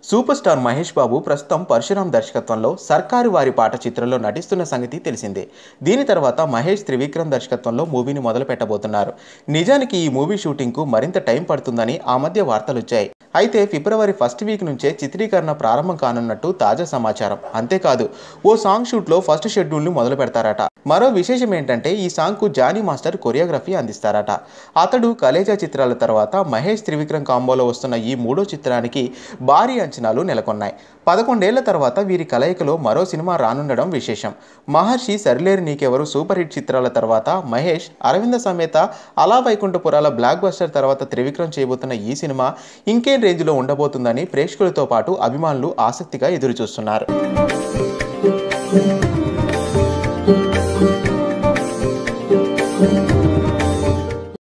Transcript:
super star Mahesh బాబు ప్రస్తుతం పరశురాం దర్శకత్వంలో సర్కారు వారి పాట చిత్రంలో నటిస్తున్న సంగతి తెలిసిందే దీని తర్వాత మహేష్ త్రివిక్రమ్ దర్శకత్వంలో మూవీని మొదలు పెట్టబోతున్నారు నిజానికి ఈ మూవీ షూటింగ్కు మరింత టైం పడుతుందని ఆ మధ్య వార్తలు వచ్చాయి అయితే ఫిబ్రవరి ఫస్ట్ వీక్ నుంచే చిత్రీకరణ ప్రారంభం కానున్నట్టు తాజా సమాచారం అంతేకాదు ఓ సాంగ్ షూట్లో ఫస్ట్ షెడ్యూల్ను మొదలు పెడతారట మరో విశేషం ఏంటంటే ఈ సాంగ్కు జానీ మాస్టర్ కొరియోగ్రఫీ అందిస్తారట అతడు కలేజా చిత్రాల తర్వాత మహేష్ త్రివిక్రమ్ కాంబోలో వస్తున్న ఈ మూడో చిత్రానికి భారీ అంచనాలు నెలకొన్నాయి పదకొండేళ్ల తర్వాత వీరి కలయికలో మరో సినిమా రానుండడం విశేషం మహర్షి సరిలేరు నీకెవరు సూపర్ హిట్ చిత్రాల తర్వాత మహేష్ అరవింద సమేత అలా వైకుంఠపురాల బ్లాక్ బస్టర్ తర్వాత త్రివిక్రమ్ చేయబోతున్న ఈ సినిమా ఇంకేం రేంజ్లో ఉండబోతుందని ప్రేక్షకులతో పాటు అభిమానులు ఆసక్తిగా ఎదురుచూస్తున్నారు thank you